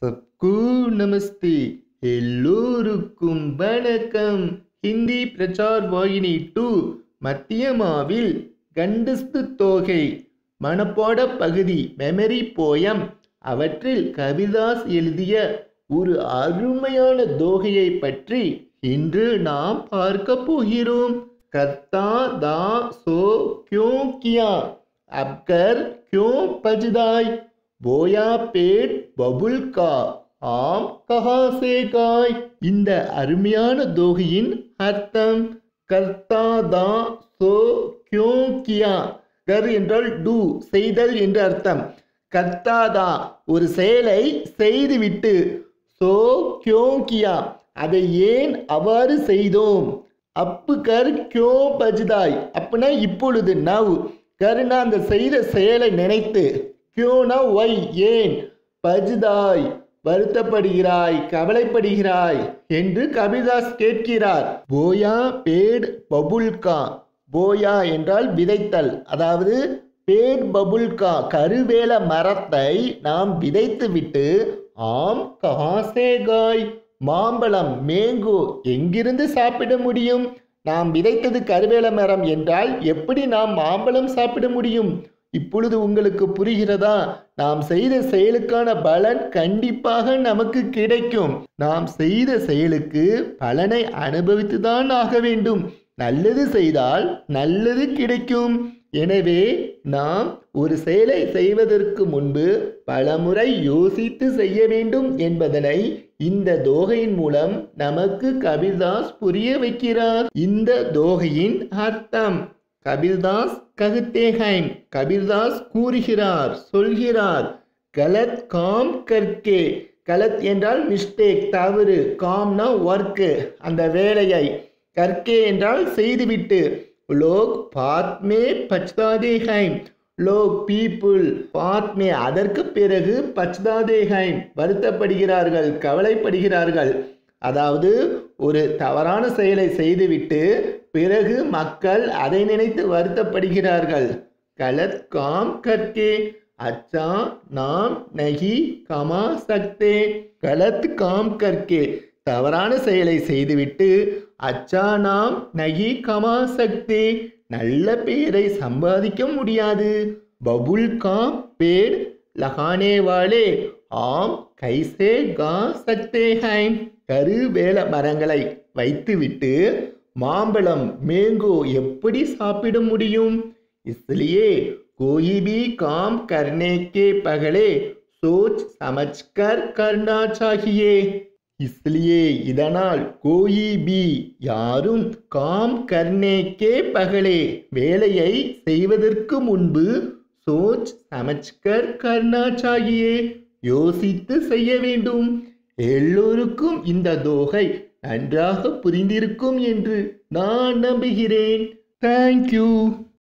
சப்கு நமஸ்தே எல்லோருக்கும் வணக்கம் ஹிந்தி பிரச்சார் வாகினி டூ மத்தியமாவில் கண்டஸ்து தோகை மனப்பாட பகுதி மெமரி போயம் அவற்றில் கவிதாஸ் எழுதிய ஒரு அருமையான தோகையை பற்றி இன்று நாம் பார்க்க போகிறோம் கத்தா தா சோ क्यों किया अब कर क्यों पजदाई போயா பேட் பபுல் கா ஆம் கஹா சே காய் இந்த அருமையான தோகையின் அர்த்தம் கர்த்தா தா சோ கியோ கியா கர் என்றால் டூ செய்தல் என்று அர்த்தம் கர்த்தாதா ஒரு செயலை செய்துவிட்டு சோ கியோ கியா அதை ஏன் அவ்வாறு செய்தோம் அப்பு கர் கியோ பஜ்தாய் அப்படின்னா இப்பொழுது நவ் கருணா அந்த செய்த செயலை நினைத்து கியோனா ஒய் ஏன் பஜ்தாய் வருத்தப்படுகிறாய் கவலைப்படுகிறாய் என்று கபிதாஸ் கேட்கிறார் போயா பேட் பபுல்கா போயா என்றால் விதைத்தல் அதாவது பேட் பபுல்கா கருவேல மரத்தை நாம் விதைத்துவிட்டு ஆம் கஹாசேகாய் மாம்பழம் மேங்கோ எங்கிருந்து சாப்பிட முடியும் நாம் விதைத்தது கருவேல மரம் என்றால் எப்படி நாம் மாம்பழம் சாப்பிட முடியும் இப்பொழுது உங்களுக்கு புரிகிறதா நாம் செய்த செயலுக்கான பலன் கண்டிப்பாக நமக்கு கிடைக்கும் நாம் செய்த செயலுக்கு பலனை அனுபவித்துதான் ஆக வேண்டும் நல்லது செய்தால் நல்லது கிடைக்கும் எனவே நாம் ஒரு செயலை செய்வதற்கு முன்பு பலமுறை யோசித்து செய்ய வேண்டும் என்பதனை இந்த தோகையின் மூலம் நமக்கு கபில்தாஸ் புரிய வைக்கிறார் இந்த தோகையின் அர்த்தம் கபில்தாஸ் ககுத்தேஹைம் கபில்தாஸ் கூறுகிறார் சொல்கிறார் கலத் காம் கற்கே கலத் என்றால் மிஸ்டேக் தவறு காம்னா ஒர்க்கு அந்த வேலையை கற்கே என்றால் செய்துவிட்டு லோக் பாத்மே பச்தாதேஹைம் லோக் பீப்புள் பாத்மே அதற்கு பிறகு பச்தாதேஹைம் வருத்தப்படுகிறார்கள் கவலைப்படுகிறார்கள் அதாவது ஒரு தவறான செயலை செய்துவிட்டு பிறகு மக்கள் அதை நினைத்து வருத்தப்படுகிறார்கள் கலத் காம் கற்கே அச்சா நாம் நகி கமா சக்தே கலத் காம் கற்கே தவறான செயலை செய்துவிட்டு அச்சா நாம் நகி கமா சக்தே நல்ல பெயரை சம்பாதிக்க முடியாது பபுல் கா பேட் லகானே வாலே ஆம் கைசே கா சக்தே ஹைம் கருவேல மரங்களை வைத்துவிட்டு மாம்பழம் மேங்கோ எப்படி சாப்பிட முடியும் इसलिए कोई भी काम करने के पहले सोच समझकर करना चाहिए इसलिए இதனால் கோயி பி யாரும் காம் கர்னேக்கே பகலே வேலையை செய்வதற்கு முன்பு சோச் சமச்கர் கர்னா சாகியே யோசித்து செய்ய வேண்டும் எல்லோருக்கும் இந்த தோகை நன்றாக புரிந்திருக்கும் என்று நான் நம்புகிறேன் தேங்க்யூ